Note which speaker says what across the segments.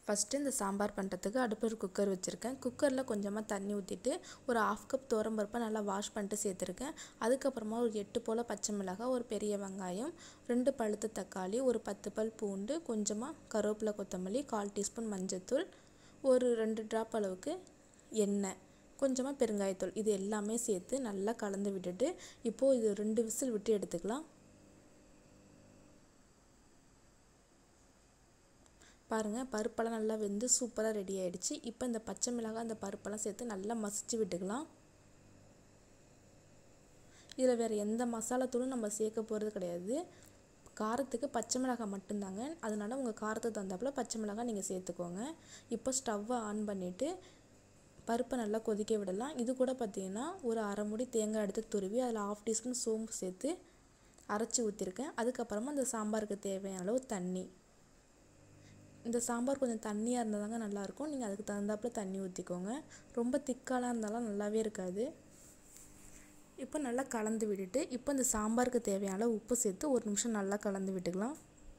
Speaker 1: first இந்த சாம்பார் பண்ணுறதுக்கு அடுப்பு ஒரு குக்கர் வச்சுருக்கேன் குக்கரில் கொஞ்சமாக தண்ணி ஊற்றிட்டு ஒரு ஆஃப் கப் துவரம்பருப்பை நல்லா வாஷ் பண்ணிட்டு சேர்த்துருக்கேன் அதுக்கப்புறமா ஒரு எட்டு போல் பச்சை மிளகாய் ஒரு பெரிய வெங்காயம் ரெண்டு பழுத்த தக்காளி ஒரு பத்து பல் பூண்டு கொஞ்சமாக கருவேப்பிலை கொத்தமல்லி கால் டீஸ்பூன் மஞ்சள்தூள் ஒரு ரெண்டு ட்ராப் அளவுக்கு எண்ணெய் கொஞ்சமாக பெருங்காயத்தூள் இது எல்லாமே சேர்த்து நல்லா கலந்து விட்டுட்டு இப்போது இது ரெண்டு விசில் விட்டு எடுத்துக்கலாம் பாருங்கள் பருப்பெல்லாம் நல்லா வெந்து சூப்பராக ரெடி ஆகிடுச்சு இப்போ இந்த பச்சை மிளகாய் அந்த பருப்பெல்லாம் சேர்த்து நல்லா மசிச்சு விட்டுக்கலாம் இதில் வேறு எந்த மசாலா தூளும் நம்ம சேர்க்க போகிறது கிடையாது காரத்துக்கு பச்சை மிளகாய் மட்டும்தாங்க அதனால் உங்கள் காரத்துக்கு தகுந்தாப்புல பச்சை மிளகாய் நீங்கள் சேர்த்துக்கோங்க இப்போ ஸ்டவ்வை ஆன் பண்ணிவிட்டு பருப்பை நல்லா கொதிக்க விடலாம் இது கூட பார்த்திங்கன்னா ஒரு அரை முடி தேங்காய் எடுத்து துருவி அதில் ஆஃப் டீஸ்பூன் சோம்பு சேர்த்து அரைச்சி ஊற்றிருக்கேன் அதுக்கப்புறமா அந்த சாம்பாருக்கு தேவையான அளவு தண்ணி இந்த சாம்பார் கொஞ்சம் தண்ணியாக இருந்தால் தாங்க நல்லாயிருக்கும் நீங்கள் அதுக்கு தகுந்தாப்புல தண்ணி ஊற்றிக்கோங்க ரொம்ப திக்காலாம் இருந்தாலும் நல்லாவே இருக்காது இப்போ நல்லா கலந்து விட்டுட்டு இப்போ இந்த சாம்பாருக்கு தேவையான உப்பு சேர்த்து ஒரு நிமிஷம் நல்லா கலந்து விட்டுக்கலாம்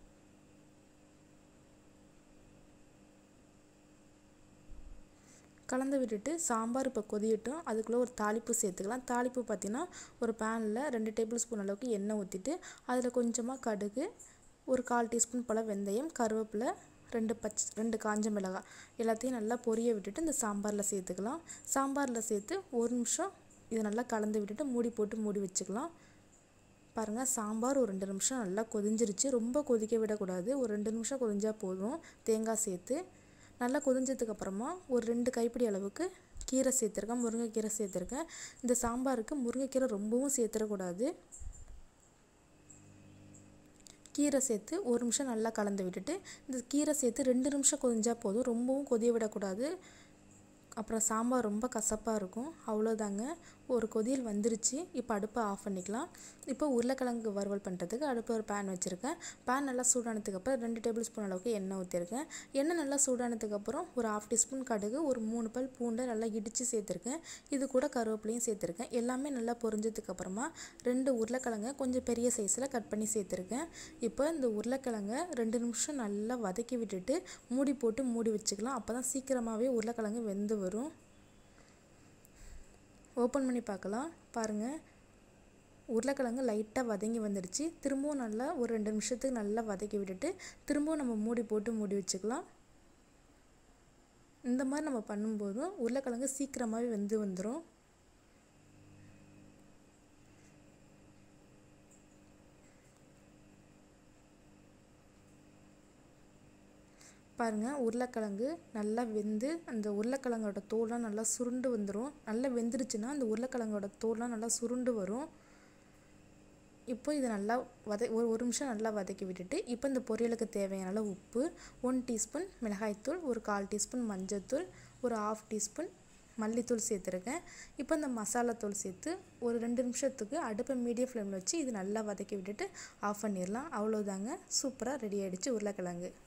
Speaker 1: கலந்து விட்டுட்டு சாம்பார் இப்போ கொதியட்டும் அதுக்குள்ளே ஒரு தாளிப்பு சேர்த்துக்கலாம் தாளிப்பு பார்த்திங்கன்னா ஒரு பேனில் ரெண்டு டேபிள் ஸ்பூன் அளவுக்கு எண்ணெய் ஊற்றிட்டு அதில் கொஞ்சமாக கடுகு ஒரு கால் டீஸ்பூன் போல் வெந்தயம் கருவேப்பிலை ரெண்டு பச் ரெண்டு காஞ்ச மிளகாய் எல்லாத்தையும் நல்லா பொரிய விட்டுட்டு இந்த சாம்பாரில் சேர்த்துக்கலாம் சாம்பாரில் சேர்த்து ஒரு நிமிஷம் இதை நல்லா கலந்து விட்டுட்டு மூடி போட்டு மூடி வச்சுக்கலாம் பாருங்கள் சாம்பார் ஒரு ரெண்டு நிமிஷம் நல்லா கொதிஞ்சிருச்சு ரொம்ப கொதிக்க விடக்கூடாது ஒரு ரெண்டு நிமிஷம் கொதிஞ்சால் போதும் தேங்காய் சேர்த்து நல்லா கொதிஞ்சதுக்கப்புறமா ஒரு ரெண்டு கைப்பிடி அளவுக்கு கீரை சேர்த்துருக்கேன் முருங்கைக்கீரை சேர்த்துருக்கேன் இந்த சாம்பாருக்கு முருங்கைக்கீரை ரொம்பவும் சேர்த்துடக்கூடாது கீரை சேர்த்து ஒரு நிமிஷம் நல்லா கலந்து விட்டுட்டு இந்த கீரை சேர்த்து ரெண்டு நிமிஷம் கொதிஞ்சால் போதும் ரொம்பவும் கொதிய விடக்கூடாது அப்புறம் சாம்பார் ரொம்ப கசப்பாக இருக்கும் அவ்வளோதாங்க ஒரு கொதியல் வந்துருச்சு இப்போ அடுப்பை ஆஃப் பண்ணிக்கலாம் இப்போ உருளைக்கிழங்கு வறுவல் பண்ணுறதுக்கு அடுப்பு ஒரு பேன் வச்சுருக்கேன் பேன் நல்லா சூடானதுக்கப்புறம் ரெண்டு டேபிள் ஸ்பூன் அளவுக்கு எண்ணெய் ஊற்றிருக்கேன் எண்ணெய் நல்லா சூடானதுக்கப்புறம் ஒரு ஆஃப் டீஸ்பூன் கடுகு ஒரு மூணு பல் பூண்டை நல்லா இடித்து சேர்த்துருக்கேன் இது கூட கருவேப்பிலையும் சேர்த்துருக்கேன் எல்லாமே நல்லா பொரிஞ்சதுக்கப்புறமா ரெண்டு உருளைக்கிழங்க கொஞ்சம் பெரிய சைஸில் கட் பண்ணி சேர்த்துருக்கேன் இப்போ இந்த உருளைக்கிழங்க ரெண்டு நிமிஷம் நல்லா வதக்கி விட்டுட்டு மூடி போட்டு மூடி வச்சுக்கலாம் அப்போ தான் சீக்கிரமாகவே உருளைக்கிழங்கு வெந்து வரும் ஓப்பன் பண்ணி பார்க்கலாம் பாருங்கள் உருளைக்கிழங்கு லைட்டாக வதங்கி வந்துடுச்சு திரும்பவும் நல்லா ஒரு ரெண்டு நிமிஷத்துக்கு நல்லா வதக்கி விட்டுட்டு திரும்பவும் நம்ம மூடி போட்டு மூடி வச்சுக்கலாம் இந்த மாதிரி நம்ம பண்ணும்போதும் உருளைக்கிழங்கு சீக்கிரமாகவே வெந்து வந்துடும் பாருங்கள் உருளைக்கிழங்கு நல்லா வெந்து அந்த உருளைக்கிழங்கோட தோல்லாம் நல்லா சுருண்டு வந்துடும் நல்லா வெந்துருச்சுன்னா அந்த உருளைக்கிழங்கோட தோல்லாம் நல்லா சுருண்டு வரும் இப்போ இதை நல்லா வத ஒரு ஒரு நிமிஷம் நல்லா வதக்கி விட்டுட்டு இப்போ இந்த பொரியலுக்கு தேவையான அளவு உப்பு ஒன் டீஸ்பூன் மிளகாய்த்தூள் ஒரு கால் டீஸ்பூன் மஞ்சள்தூள் ஒரு ஆஃப் டீஸ்பூன் மல்லித்தூள் சேர்த்துருக்கேன் இப்போ இந்த மசாலாத்தூள் சேர்த்து ஒரு ரெண்டு நிமிஷத்துக்கு அடுப்பை மீடியம் ஃப்ளேமில் வச்சு இது நல்லா வதக்கி விட்டுட்டு ஆஃப் பண்ணிடலாம் அவ்வளோதாங்க சூப்பராக ரெடி ஆகிடுச்சு உருளைக்கிழங்கு